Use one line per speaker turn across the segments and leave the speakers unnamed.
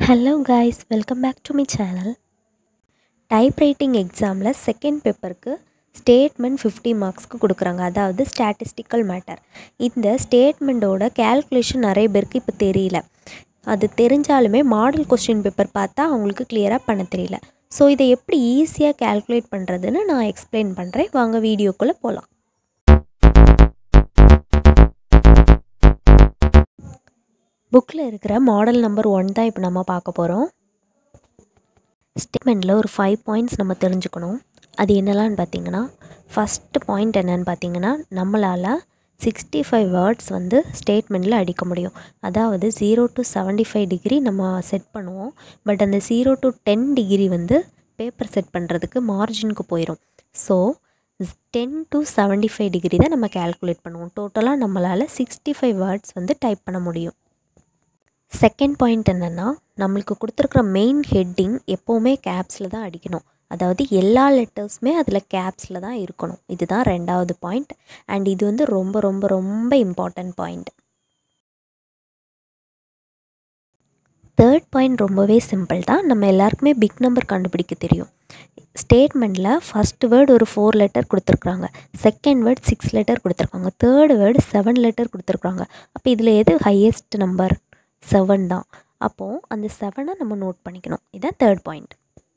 hello guys welcome back to my channel type writing எக்ஸாமில் second பேப்பருக்கு statement fifty மார்க்ஸ்க்கு கொடுக்குறாங்க அதாவது ஸ்டாட்டிஸ்டிக்கல் மேட்டர் இந்த ஸ்டேட்மெண்ட்டோட கேல்குலேஷன் நிறைய பேருக்கு இப்போ தெரியல அது தெரிஞ்சாலுமே மாடல் கொஸ்டின் பேப்பர் பார்த்தா அவங்களுக்கு கிளியராக பண்ண தெரியல ஸோ இதை எப்படி ஈஸியாக கேல்குலேட் பண்ணுறதுன்னு நான் எக்ஸ்பிளைன் பண்ணுறேன் வாங்க வீடியோக்குள்ளே போகலாம் புக்கில் இருக்கிற மாடல் நம்பர் ஒன் தான் இப்போ நம்ம பார்க்க போகிறோம் ஸ்டேட்மெண்ட்டில் ஒரு ஃபைவ் பாயிண்ட்ஸ் நம்ம தெரிஞ்சுக்கணும் அது என்னலான்னு பார்த்தீங்கன்னா ஃபஸ்ட்டு பாயிண்ட் என்னன்னு பார்த்தீங்கன்னா நம்மளால் சிக்ஸ்டி ஃபைவ் வேர்ட்ஸ் வந்து ஸ்டேட்மெண்ட்டில் அடிக்க முடியும் அதாவது zero to seventy five degree நம்ம செட் பண்ணுவோம் பட் அந்த ஜீரோ டு டென் டிகிரி வந்து பேப்பர் செட் பண்ணுறதுக்கு மார்ஜினுக்கு போயிடும் so ten to seventy five degree தான் நம்ம கேல்குலேட் பண்ணுவோம் டோட்டலாக நம்மளால் சிக்ஸ்டி ஃபைவ் வேர்ட்ஸ் வந்து டைப் பண்ண முடியும் செகண்ட் பாயிண்ட் என்னென்னா நம்மளுக்கு கொடுத்துருக்குற மெயின் ஹெட்டிங் எப்போவுமே கேப்ஸில் தான் அடிக்கணும் அதாவது எல்லா லெட்டர்ஸுமே அதில் கேப்ஸில் தான் இருக்கணும் இதுதான் ரெண்டாவது பாயிண்ட் அண்ட் இது வந்து ரொம்ப ரொம்ப ரொம்ப இம்பார்ட்டண்ட் பாயிண்ட் தேர்ட் பாயிண்ட் ரொம்பவே சிம்பிள் தான் நம்ம எல்லாருக்குமே பிக் நம்பர் கண்டுபிடிக்க தெரியும் ஸ்டேட்மெண்ட்டில் ஃபஸ்ட் வேர்டு ஒரு ஃபோர் லெட்டர் கொடுத்துருக்குறாங்க செகண்ட் வேர்ட் சிக்ஸ் லெட்டர் கொடுத்துருக்காங்க தேர்ட் வேர்டு செவன் லெட்டர் கொடுத்துருக்குறாங்க அப்போ இதில் எது ஹையஸ்ட் நம்பர் செவன் தான் அப்போது அந்த செவனை நம்ம நோட் பண்ணிக்கணும் இதான் தேர்ட் பாயிண்ட்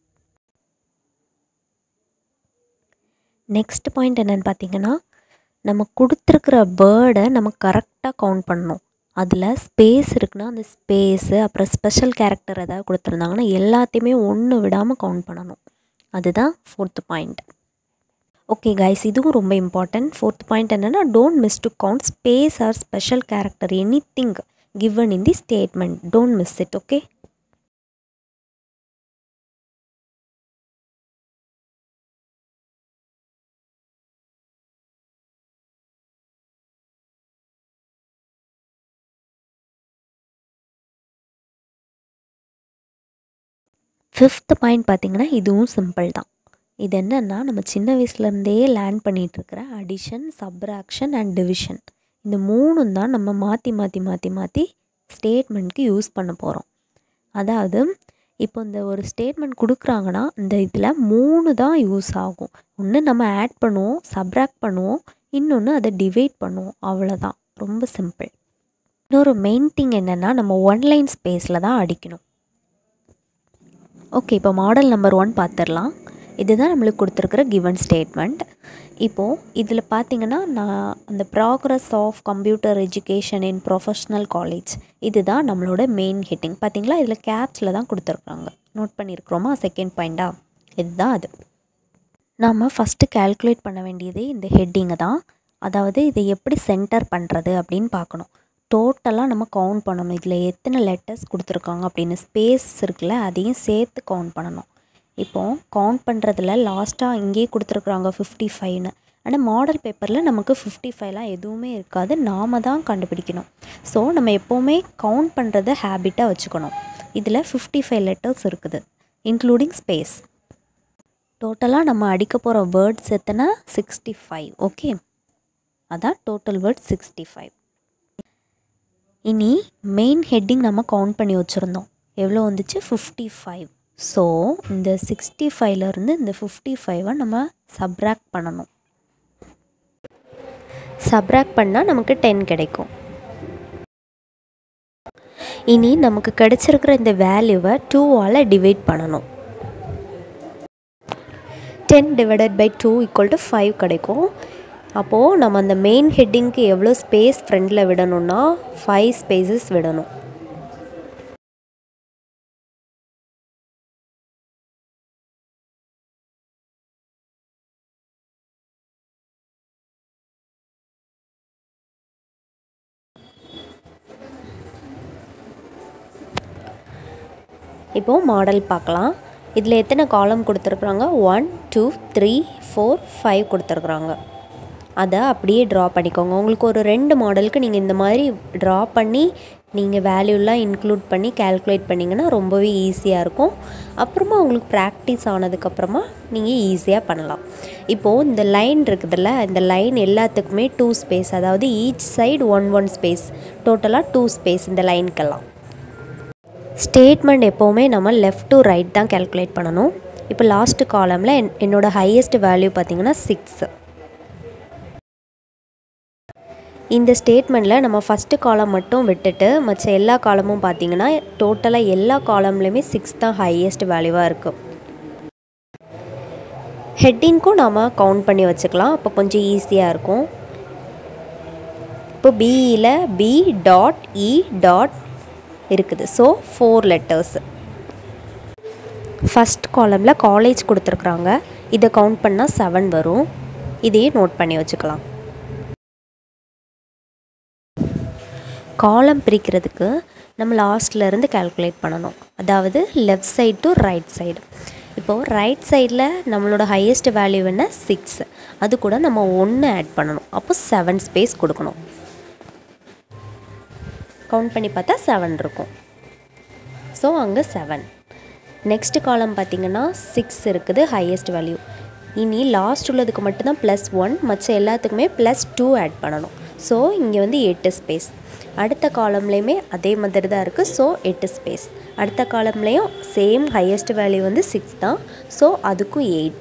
நெக்ஸ்ட் பாயிண்ட் என்னென்னு பார்த்தீங்கன்னா நம்ம கொடுத்துருக்குற வேர்டை நம்ம கரெக்டாக கவுண்ட் பண்ணணும் அதில் ஸ்பேஸ் இருக்குன்னா அந்த ஸ்பேஸு அப்புறம் ஸ்பெஷல் கேரக்டர் ஏதாவது கொடுத்துருந்தாங்கன்னா எல்லாத்தையுமே ஒன்று விடாமல் கவுண்ட் பண்ணணும் அதுதான் ஃபோர்த்து பாயிண்ட் ஓகே கைஸ் இதுவும் ரொம்ப இம்பார்ட்டன்ட் ஃபோர்த் பாயிண்ட் என்னென்னா don't miss to count space or special character any thing given in the statement don't miss it okay fifth point பார்த்தீங்கன்னா இதுவும் சிம்பிள் தான் இது என்னென்னா நம்ம சின்ன வயசுலேருந்தே லேர்ன் பண்ணிகிட்ருக்கிற அடிஷன் சப்ராக்ஷன் அண்ட் டிவிஷன் இந்த மூணும் தான் நம்ம மாற்றி மாற்றி மாற்றி மாற்றி ஸ்டேட்மெண்ட்க்கு யூஸ் பண்ண போகிறோம் அதாவது இப்போ இந்த ஒரு ஸ்டேட்மெண்ட் கொடுக்குறாங்கன்னா இந்த இதில் மூணு தான் யூஸ் ஆகும் ஒன்று நம்ம ஆட் பண்ணுவோம் சப்ராக்ட் பண்ணுவோம் இன்னொன்று அதை டிவைட் பண்ணுவோம் அவ்வளோதான் ரொம்ப சிம்பிள் இன்னொரு மெயின் திங் என்னென்னா நம்ம ஒன் லைன் ஸ்பேஸில் தான் அடிக்கணும் ஓகே இப்போ மாடல் நம்பர் ஒன் பார்த்துடலாம் இதுதான் நம்மளுக்கு கொடுத்துருக்குற கிவன் ஸ்டேட்மெண்ட் இப்போது இதில் பார்த்தீங்கன்னா நான் அந்த progress of computer education in professional college இதுதான் நம்மளோட மெயின் ஹெட்டிங் பார்த்தீங்களா இதில் கேப்ஸில் தான் கொடுத்துருக்குறாங்க நோட் பண்ணியிருக்கிறோமா செகண்ட் பாயிண்டா இதுதான் அது நாம் ஃபஸ்ட்டு கேல்குலேட் பண்ண வேண்டியது இந்த ஹெட்டிங்கை தான் அதாவது இதை எப்படி சென்டர் பண்ணுறது அப்படின்னு பார்க்கணும் டோட்டலாக நம்ம கவுண்ட் பண்ணணும் இதில் எத்தனை லெட்டர்ஸ் கொடுத்துருக்காங்க அப்படின்னு ஸ்பேஸ் இருக்குல்ல அதையும் சேர்த்து கவுண்ட் பண்ணணும் இப்போது கவுண்ட் பண்ணுறதுல லாஸ்ட்டாக இங்கேயே கொடுத்துருக்குறாங்க ஃபிஃப்டி ஃபைவ்னு ஆனால் மாடல் பேப்பரில் நமக்கு ஃபிஃப்டி ஃபைவ்லாம் எதுவுமே இருக்காது நாம் தான் கண்டுபிடிக்கணும் ஸோ நம்ம எப்போவுமே கவுண்ட் பண்ணுறத ஹேபிட்டாக வச்சுக்கணும் இதில் ஃபிஃப்டி ஃபைவ் லெட்டர்ஸ் இருக்குது இன்க்ளூடிங் ஸ்பேஸ் டோட்டலாக நம்ம அடிக்க போகிற வேர்ட்ஸ் எத்தனை சிக்ஸ்டி ஃபைவ் ஓகே அதான் டோட்டல் வேர்ட்ஸ் சிக்ஸ்டி ஃபைவ் இனி மெயின் ஹெட்டிங் நம்ம கவுண்ட் பண்ணி வச்சுருந்தோம் எவ்வளோ வந்துச்சு ஃபிஃப்டி ஃபைவ் ஸோ இந்த சிக்ஸ்டி ஃபைவ்லேருந்து இந்த ஃபிஃப்டி ஃபைவை நம்ம சப்ராக்ட் பண்ணணும் சப்ராக்ட் பண்ணால் நமக்கு டென் கிடைக்கும் இனி நமக்கு கிடைச்சிருக்கிற இந்த வேல்யூவை டூவால் டிவைட் பண்ணணும் ten divided by two equal to five கிடைக்கும் அப்போது நம்ம அந்த மெயின் ஹெட்டிங்க்கு எவ்வளோ ஸ்பேஸ் ஃப்ரண்டில் விடணும்னா ஃபைவ் ஸ்பேசஸ் விடணும் இப்போது மாடல் பார்க்கலாம் இதில் எத்தனை காலம் கொடுத்துருக்குறாங்க one two three four five கொடுத்துருக்குறாங்க அதை அப்படியே ட்ரா பண்ணிக்கோங்க உங்களுக்கு ஒரு ரெண்டு மாடலுக்கு நீங்கள் இந்த மாதிரி ட்ரா பண்ணி நீங்கள் வேல்யூலாம் இன்க்ளூட் பண்ணி கேல்குலேட் பண்ணிங்கன்னா ரொம்பவே ஈஸியாக இருக்கும் அப்புறமா உங்களுக்கு ப்ராக்டிஸ் ஆனதுக்கப்புறமா நீங்கள் ஈஸியாக பண்ணலாம் இப்போது இந்த லைன் இருக்குதுல்ல இந்த லைன் எல்லாத்துக்குமே டூ ஸ்பேஸ் அதாவது each side one one space டோட்டலாக டூ ஸ்பேஸ் இந்த லைனுக்கெல்லாம் ஸ்டேட்மெண்ட் எப்போவுமே நம்ம லெஃப்ட் டு ரைட் தான் கேல்குலேட் பண்ணணும் இப்போ லாஸ்ட் காலமில் என் என்னோடய ஹையஸ்ட் வேல்யூ பார்த்தீங்கன்னா சிக்ஸ் இந்த ஸ்டேட்மெண்ட்டில் நம்ம ஃபஸ்ட்டு காலம் மட்டும் விட்டுட்டு மற்ற எல்லா காலமும் பார்த்தீங்கன்னா டோட்டலாக எல்லா காலம்லேயுமே சிக்ஸ் தான் ஹையஸ்ட் வேல்யூவாக இருக்குது ஹெட்டிங்க்கும் நாம் கவுண்ட் பண்ணி வச்சுக்கலாம் அப்போ கொஞ்சம் ஈஸியாக இருக்கும் இப்போ பிஇயில் பி டாட் இ டாட் இருக்குது ஸோ ஃபோர் லெட்டர்ஸ் ஃபஸ்ட் காலமில் காலேஜ் கொடுத்துருக்குறாங்க இதை கவுண்ட் பண்ணால் செவன் வரும் இதையும் நோட் பண்ணி வச்சுக்கலாம் காலம் பிரிக்கிறதுக்கு நம்ம லாஸ்ட்லேருந்து கால்குலேட் பண்ணணும் அதாவது left side to right side இப்போது ரைட் சைடில் நம்மளோட ஹையஸ்ட் வேல்யூ என்ன சிக்ஸ் அது கூட நம்ம ஒன்று ஆட் பண்ணணும் அப்போ செவன் ஸ்பேஸ் கொடுக்கணும் கவுண்ட் பண்ணி பார்த்தா செவன் இருக்கும் ஸோ அங்கே செவன் நெக்ஸ்ட் காலம் பார்த்திங்கன்னா சிக்ஸ் இருக்குது ஹையஸ்ட் வேல்யூ இனி லாஸ்ட் உள்ளதுக்கு மட்டும்தான் ப்ளஸ் ஒன் மற்ற எல்லாத்துக்குமே ப்ளஸ் டூ ஆட் பண்ணணும் ஸோ இங்கே வந்து எட்டு ஸ்பேஸ் அடுத்த காலம்லேயுமே அதே மாதிரி தான் இருக்குது ஸோ எட்டு ஸ்பேஸ் அடுத்த காலம்லேயும் சேம் ஹையஸ்ட் வேல்யூ வந்து சிக்ஸ் தான் ஸோ அதுக்கும் எயிட்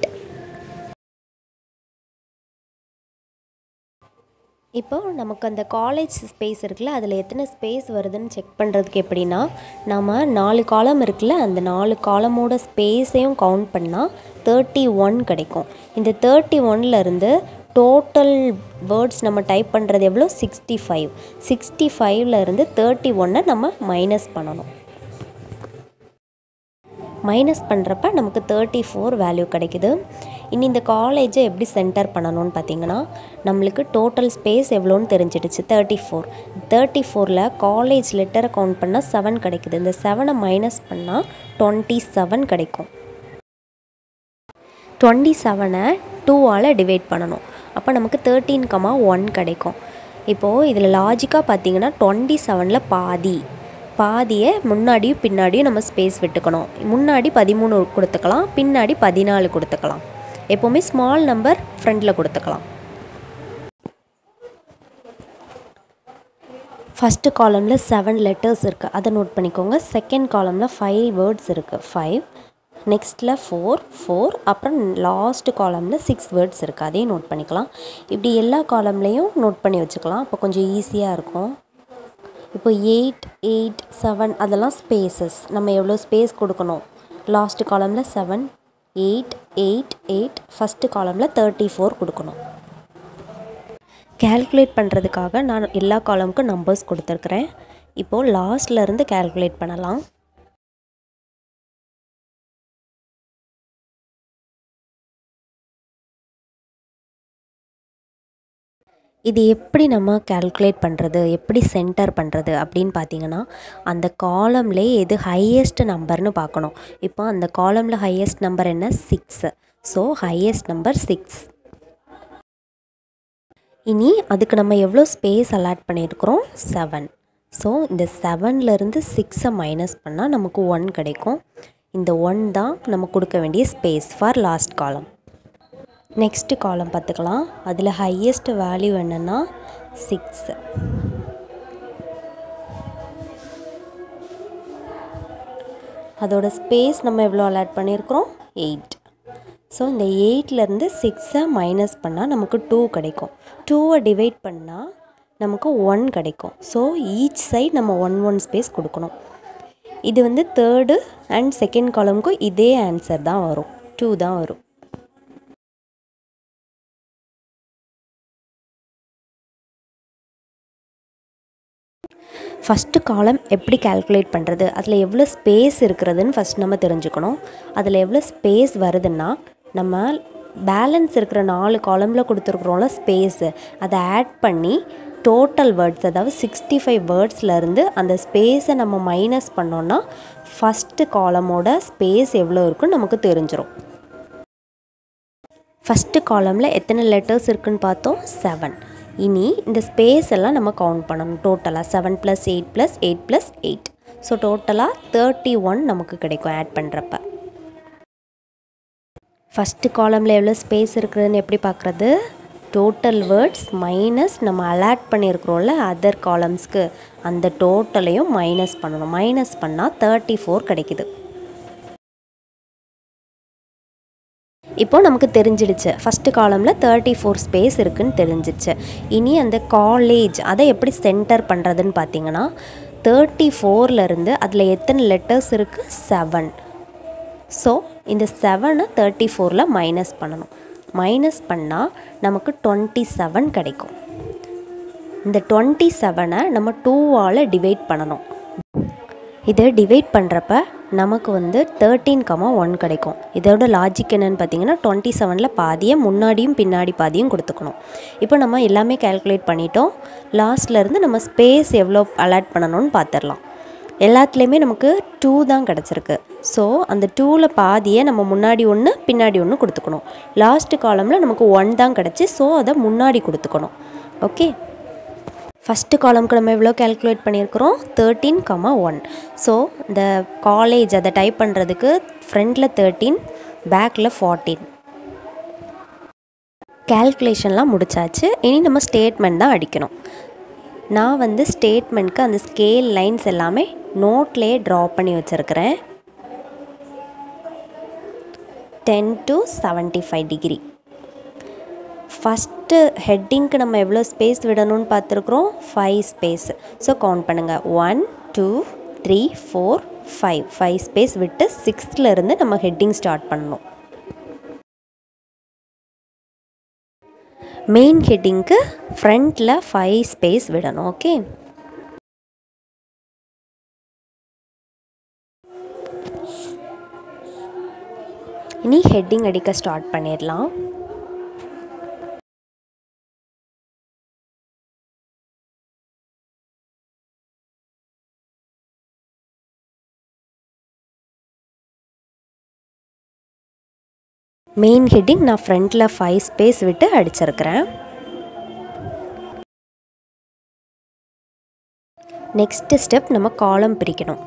இப்போ நமக்கு அந்த காலேஜ் ஸ்பேஸ் இருக்குல்ல அதில் எத்தனை ஸ்பேஸ் வருதுன்னு செக் பண்ணுறதுக்கு எப்படின்னா நம்ம நாலு காலம் இருக்குல்ல அந்த நாலு காலமோட ஸ்பேஸையும் கவுண்ட் பண்ணால் தேர்ட்டி ஒன் கிடைக்கும் இந்த தேர்ட்டி ஒன்லேருந்து டோட்டல் வேர்ட்ஸ் நம்ம டைப் பண்ணுறது எவ்வளோ சிக்ஸ்டி ஃபைவ் சிக்ஸ்டி ஃபைவ்லேருந்து தேர்ட்டி ஒன்னை நம்ம மைனஸ் பண்ணணும் மைனஸ் பண்ணுறப்ப நமக்கு தேர்ட்டி ஃபோர் வேல்யூ கிடைக்குது இனி இந்த காலேஜை எப்படி சென்டர் பண்ணணும்னு பார்த்தீங்கன்னா நம்மளுக்கு டோட்டல் ஸ்பேஸ் எவ்வளோன்னு தெரிஞ்சிடுச்சு தேர்ட்டி ஃபோர் தேர்ட்டி ஃபோரில் காலேஜ் லெட்டரை கவுண்ட் பண்ணால் செவன் கிடைக்குது இந்த செவனை மைனஸ் பண்ணால் டுவெண்ட்டி செவன் கிடைக்கும் டுவெண்ட்டி செவனை டூவால் டிவைட் பண்ணணும் அப்போ நமக்கு தேர்ட்டீன் கமா ஒன் கிடைக்கும் இப்போது இதில் லாஜிக்காக பார்த்தீங்கன்னா டுவெண்ட்டி செவனில் பாதி பாதியை முன்னாடியும் பின்னாடியும் நம்ம ஸ்பேஸ் விட்டுக்கணும் முன்னாடி பதிமூணு கொடுத்துக்கலாம் பின்னாடி பதினாலு கொடுத்துக்கலாம் எப்போவுமே ஸ்மால் நம்பர் ஃப்ரண்டில் கொடுத்துக்கலாம் ஃபஸ்ட்டு காலமில் செவன் லெட்டர்ஸ் இருக்குது அதை நோட் பண்ணிக்கோங்க செகண்ட் காலமில் ஃபைவ் வேர்ட்ஸ் இருக்குது ஃபைவ் நெக்ஸ்ட்டில் ஃபோர் ஃபோர் அப்புறம் லாஸ்ட் காலமில் சிக்ஸ் வேர்ட்ஸ் இருக்குது அதையும் நோட் பண்ணிக்கலாம் இப்படி எல்லா காலம்லேயும் நோட் பண்ணி வச்சுக்கலாம் அப்போ கொஞ்சம் ஈஸியாக இருக்கும் இப்போ எயிட் எயிட் செவன் அதெல்லாம் ஸ்பேசஸ் நம்ம எவ்வளோ ஸ்பேஸ் கொடுக்கணும் லாஸ்ட் காலமில் seven eight eight eight first காலமில் தேர்ட்டி ஃபோர் கொடுக்கணும் கேல்குலேட் பண்ணுறதுக்காக நான் எல்லா காலமுக்கும் நம்பர்ஸ் கொடுத்துருக்குறேன் இப்போது லாஸ்ட்லேருந்து கேல்குலேட் பண்ணலாம் இது எப்படி நம்ம கேல்குலேட் பண்ணுறது எப்படி சென்டர் பண்ணுறது அப்படின்னு பார்த்தீங்கன்னா அந்த காலம்லேயே எது ஹையஸ்ட் நம்பர்னு பார்க்கணும் இப்போ அந்த காலமில் ஹையஸ்ட் நம்பர் என்ன six so highest number six இனி அதுக்கு நம்ம எவ்வளோ ஸ்பேஸ் அலாட் பண்ணியிருக்கிறோம் செவன் ஸோ இந்த செவன்லேருந்து சிக்ஸை மைனஸ் பண்ணால் நமக்கு ஒன் கிடைக்கும் இந்த ஒன் தான் நம்ம கொடுக்க வேண்டிய space for last column next column பார்த்துக்கலாம் அதில் ஹையஸ்ட் வேல்யூ என்னென்னா சிக்ஸு அதோட ஸ்பேஸ் நம்ம எவ்வளோ அலாட் பண்ணியிருக்கிறோம் எயிட் ஸோ இந்த எயிட்லேருந்து சிக்ஸை மைனஸ் பண்ணால் நமக்கு டூ கிடைக்கும் டூவை டிவைட் பண்ணால் நமக்கு ஒன் கிடைக்கும் ஸோ ஈச் சைட் நம்ம ஒன் ஒன் ஸ்பேஸ் கொடுக்கணும் இது வந்து தேர்டு அண்ட் செகண்ட் காலமுக்கும் இதே ஆன்சர் தான் வரும் டூ தான் வரும் ஃபஸ்ட்டு காலம் எப்படி கால்குலேட் பண்ணுறது அதில் எவ்வளோ ஸ்பேஸ் இருக்கிறதுன்னு ஃபஸ்ட் நம்ம தெரிஞ்சுக்கணும் அதில் எவ்வளோ ஸ்பேஸ் வருதுன்னா நம்ம பேலன்ஸ் இருக்கிற நாலு காலமில் கொடுத்துருக்குறோம்ல ஸ்பேஸு அதை ஆட் பண்ணி டோட்டல் வேர்ட்ஸ் அதாவது சிக்ஸ்டி ஃபைவ் வேர்ட்ஸ்லேருந்து அந்த ஸ்பேஸை நம்ம மைனஸ் பண்ணோன்னா ஃபஸ்ட்டு காலமோட ஸ்பேஸ் எவ்வளோ இருக்குன்னு நமக்கு தெரிஞ்சிடும் ஃபஸ்ட்டு காலமில் எத்தனை லெட்டர்ஸ் இருக்குன்னு பார்த்தோம் செவன் இனி இந்த ஸ்பேஸ் எல்லாம் நம்ம கவுண்ட் பண்ணணும் டோட்டலாக seven plus eight plus eight plus eight so டோட்டலாக தேர்ட்டி ஒன் நமக்கு கிடைக்கும் ஆட் பண்ணுறப்ப ஃபஸ்ட்டு காலமில் எவ்வளோ ஸ்பேஸ் இருக்குதுன்னு எப்படி பார்க்குறது டோட்டல் வேர்ட்ஸ் மைனஸ் நம்ம அலாட் பண்ணியிருக்கிறோம்ல அதர் காலம்ஸ்க்கு அந்த டோட்டலையும் மைனஸ் பண்ணணும் மைனஸ் பண்ணால் தேர்ட்டி ஃபோர் கிடைக்குது இப்போ நமக்கு தெரிஞ்சிடுச்சு ஃபஸ்ட்டு காலமில் தேர்ட்டி ஃபோர் ஸ்பேஸ் இருக்குன்னு தெரிஞ்சிடுச்சு இனி அந்த காலேஜ் அதை எப்படி சென்டர் பண்ணுறதுன்னு பார்த்தீங்கன்னா தேர்ட்டி ஃபோர்லேருந்து அதில் எத்தனை லெட்டர்ஸ் இருக்குது செவன் ஸோ இந்த செவனை தேர்ட்டி ஃபோரில் மைனஸ் பண்ணணும் மைனஸ் பண்ணால் நமக்கு டுவெண்ட்டி செவன் கிடைக்கும் இந்த டுவெண்ட்டி செவனை நம்ம டூவால் டிவைட் பண்ணணும் இதை டிவைட் பண்ணுறப்ப நமக்கு வந்து தேர்ட்டீன் கமா ஒன் கிடைக்கும் இதோட லாஜிக் என்னென்னு பார்த்தீங்கன்னா டுவெண்ட்டி செவனில் பாதியை முன்னாடியும் பின்னாடி பாதியும் கொடுத்துக்கணும் இப்போ நம்ம எல்லாமே கேல்குலேட் பண்ணிட்டோம் லாஸ்ட்லேருந்து நம்ம ஸ்பேஸ் எவ்வளோ அலாட் பண்ணணும்னு பார்த்துடலாம் எல்லாத்துலேயுமே நமக்கு டூ தான் கிடச்சிருக்கு ஸோ அந்த டூவில் பாதியை நம்ம முன்னாடி ஒன்று பின்னாடி ஒன்று கொடுத்துக்கணும் லாஸ்ட்டு காலமில் நமக்கு ஒன் தான் கிடச்சி ஸோ அதை முன்னாடி கொடுத்துக்கணும் ஓகே ஃபஸ்ட்டு காலம்க்கு நம்ம எவ்வளோ கேல்குலேட் பண்ணியிருக்கிறோம் தேர்ட்டீன் கமா ஒன் ஸோ இந்த காலேஜ் அதை டைப் பண்ணுறதுக்கு ஃப்ரண்டில் தேர்ட்டீன் பேக்கில் ஃபார்ட்டீன் கேல்குலேஷன்லாம் முடிச்சாச்சு இனி நம்ம ஸ்டேட்மெண்ட் தான் அடிக்கணும் நான் வந்து ஸ்டேட்மெண்ட்க்கு அந்த ஸ்கேல் லைன்ஸ் எல்லாமே நோட்லேயே ட்ரா பண்ணி வச்சுருக்கிறேன் ten to seventy five degree first ஹெட்டிங்க்கு நம்ம எவ்வளோ ஸ்பேஸ் விடணும்னு பார்த்துருக்குறோம் ஃபைவ் ஸ்பேஸ் ஸோ கவுண்ட் பண்ணுங்கள் one two three four five five space விட்டு சிக்ஸ்த்துலேருந்து நம்ம ஹெட்டிங் ஸ்டார்ட் பண்ணணும் மெயின் ஹெட்டிங்க்கு ஃப்ரண்ட்டில் ஃபைவ் ஸ்பேஸ் விடணும் ஓகே இனி ஹெட்டிங் அடிக்க ஸ்டார்ட் பண்ணிடலாம் மெயின் ஹெட்டிங் நான் ஃப்ரண்ட்டில் ஃபைவ் ஸ்பேஸ் விட்டு அடிச்சிருக்கிறேன் நெக்ஸ்ட்டு ஸ்டெப் நம்ம காலம் பிரிக்கணும்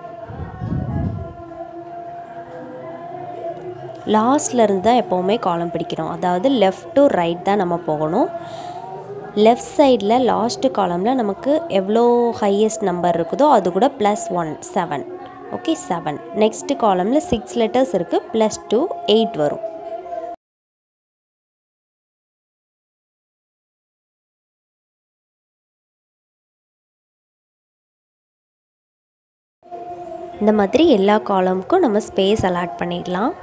லாஸ்ட்ல இருந்து தான் எப்போவுமே காலம் பிடிக்கணும் அதாவது லெஃப்ட் டு ரைட் தான் நம்ம போகணும் லெஃப்ட் சைடில் லாஸ்ட்டு காலமில் நமக்கு எவ்வளோ ஹையஸ்ட் நம்பர் இருக்குதோ அது கூட plus one seven okay seven next காலமில் சிக்ஸ் லெட்டர்ஸ் இருக்குது ப்ளஸ் டூ எயிட் வரும் இந்த மாதிரி எல்லா காலமுக்கும் நம்ம ஸ்பேஸ் அலாட் பண்ணிடலாம்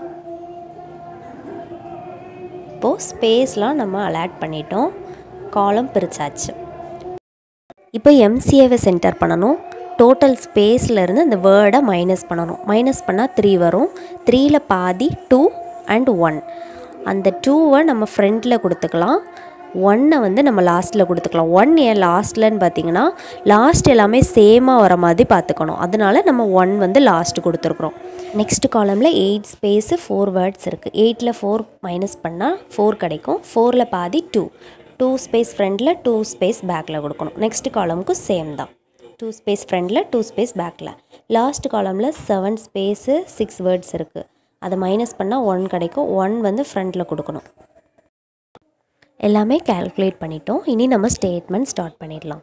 இப்போது ஸ்பேஸ்லாம் நம்ம அலாட் பண்ணிட்டோம் காலம் பிரிச்சாச்சு இப்போ எம்சிஏவை சென்டர் பண்ணணும் டோட்டல் ஸ்பேஸ்லேருந்து இந்த வேர்டை மைனஸ் பண்ணணும் மைனஸ் பண்ணால் த்ரீ வரும் த்ரீயில் பாதி டூ அண்ட் ஒன் அந்த டூவை நம்ம ஃப்ரண்ட்டில் கொடுத்துக்கலாம் ஒன்னை வந்து நம்ம லாஸ்ட்டில் கொடுத்துக்கலாம் ஒன் ஏன் லாஸ்ட்லன்னு பார்த்தீங்கன்னா லாஸ்ட் எல்லாமே சேமாக வர மாதிரி பார்த்துக்கணும் அதனால நம்ம ஒன் வந்து லாஸ்ட் கொடுத்துருக்குறோம் நெக்ஸ்ட் காலமில் எயிட் ஸ்பேஸு ஃபோர் வேர்ட்ஸ் இருக்குது எயிட்டில் ஃபோர் மைனஸ் பண்ணால் ஃபோர் கிடைக்கும் ஃபோரில் பாதி டூ டூ ஸ்பேஸ் ஃப்ரண்டில் டூ ஸ்பேஸ் பேக்கில் கொடுக்கணும் நெக்ஸ்ட் காலமுக்கு சேம் தான் டூ ஸ்பேஸ் ஃப்ரண்டில் டூ ஸ்பேஸ் பேக்கில் லாஸ்ட் காலமில் செவன் ஸ்பேஸு சிக்ஸ் வேர்ட்ஸ் இருக்குது அதை மைனஸ் பண்ணால் ஒன் கிடைக்கும் ஒன் வந்து ஃப்ரண்டில் கொடுக்கணும் எல்லாமே கால்குலேட் பண்ணிட்டோம் இனி நம்ம ஸ்டேட்மெண்ட் ஸ்டார்ட் பண்ணிடலாம்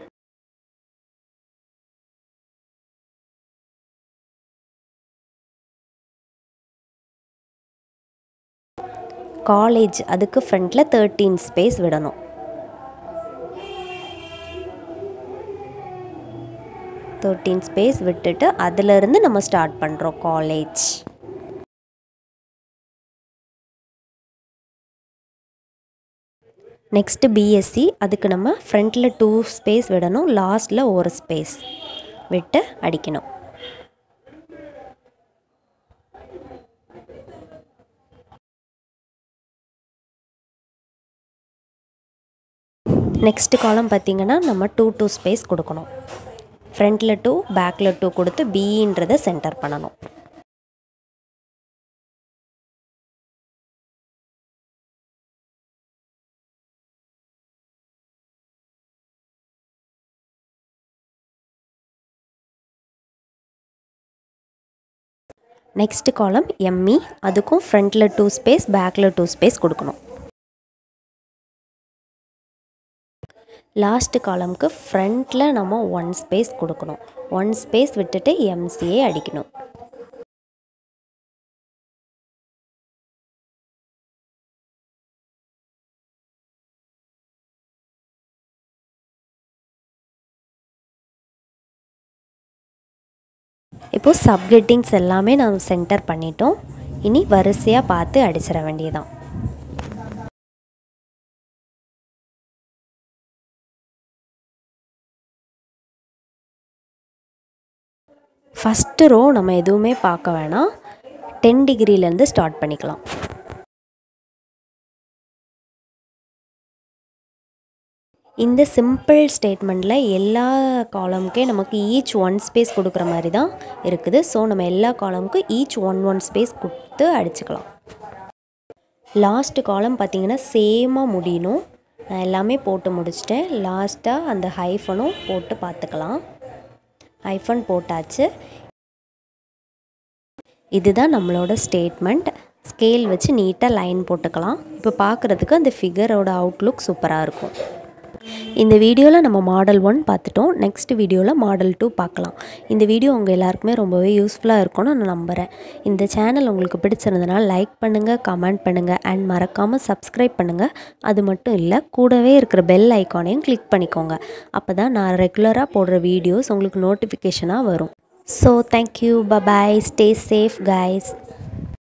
காலேஜ் அதுக்கு ஃப்ரண்ட்டில் தேர்ட்டீன் ஸ்பேஸ் விடணும் தேர்ட்டீன் ஸ்பேஸ் விட்டுட்டு அதிலிருந்து நம்ம ஸ்டார்ட் பண்ணுறோம் காலேஜ் நெக்ஸ்ட்டு பிஎஸ்சி அதுக்கு நம்ம ஃப்ரண்ட்டில் டூ ஸ்பேஸ் விடணும் லாஸ்ட்டில் ஒரு ஸ்பேஸ் விட்டு அடிக்கணும் நெக்ஸ்ட் காலம் பார்த்திங்கன்னா நம்ம டூ டூ ஸ்பேஸ் கொடுக்கணும் ஃப்ரண்ட்டில் டூ பேக்கில் டூ கொடுத்து பின்றதை சென்டர் பண்ணணும் நெக்ஸ்ட் காலம் எம்இ அதுக்கும் ஃப்ரண்ட்டில் டூ ஸ்பேஸ் பேக்கில் டூ ஸ்பேஸ் கொடுக்கணும் லாஸ்ட் காலம்க்கு ஃப்ரண்ட்டில் நம்ம ஒன் ஸ்பேஸ் கொடுக்கணும் ஒன் ஸ்பேஸ் விட்டுட்டு எம்சிஏ அடிக்கணும் இப்போது சப்கெட்டிங்ஸ் எல்லாமே நம்ம சென்டர் பண்ணிட்டோம் இனி வரிசையாக பார்த்து அடிச்சிட வேண்டியதான் ஃபஸ்ட்டு ரோ நம்ம எதுவுமே பார்க்க வேணாம் டென் டிகிரிலேருந்து ஸ்டார்ட் பண்ணிக்கலாம் இந்த சிம்பிள் ஸ்டேட்மெண்ட்டில் எல்லா காலமுக்கே நமக்கு ஈச் ஒன் ஸ்பேஸ் கொடுக்குற மாதிரி தான் இருக்குது ஸோ நம்ம எல்லா காலமுக்கும் ஈச் ஒன் ஒன் ஸ்பேஸ் கொடுத்து அடிச்சுக்கலாம் லாஸ்ட்டு காலம் பார்த்திங்கன்னா சேமாக முடியணும் நான் எல்லாமே போட்டு முடிச்சிட்டேன் லாஸ்ட்டாக அந்த ஹைஃபனும் போட்டு பார்த்துக்கலாம் ஹைஃபன் போட்டாச்சு இதுதான் நம்மளோட ஸ்டேட்மெண்ட் ஸ்கேல் வச்சு நீட்டாக லைன் போட்டுக்கலாம் இப்போ பார்க்குறதுக்கு அந்த ஃபிகரோட அவுட்லுக் சூப்பராக இருக்கும் இந்த வீடியோவில் நம்ம மாடல் ஒன் பார்த்துட்டோம் நெக்ஸ்ட் வீடியோவில் மாடல் டூ பார்க்கலாம் இந்த வீடியோ உங்கள் எல்லாருக்குமே ரொம்பவே யூஸ்ஃபுல்லாக இருக்கும்னு நான் நம்புகிறேன் இந்த சேனல் உங்களுக்கு பிடிச்சிருந்தனால லைக் பண்ணுங்கள் கமெண்ட் பண்ணுங்கள் அண்ட் மறக்காமல் சப்ஸ்கிரைப் பண்ணுங்கள் அது மட்டும் இல்லை கூடவே இருக்கிற பெல் ஐக்கானையும் கிளிக் பண்ணிக்கோங்க அப்போ தான் நான் ரெகுலராக போடுற வீடியோஸ் உங்களுக்கு நோட்டிஃபிகேஷனாக வரும் so thank you bye bye stay safe guys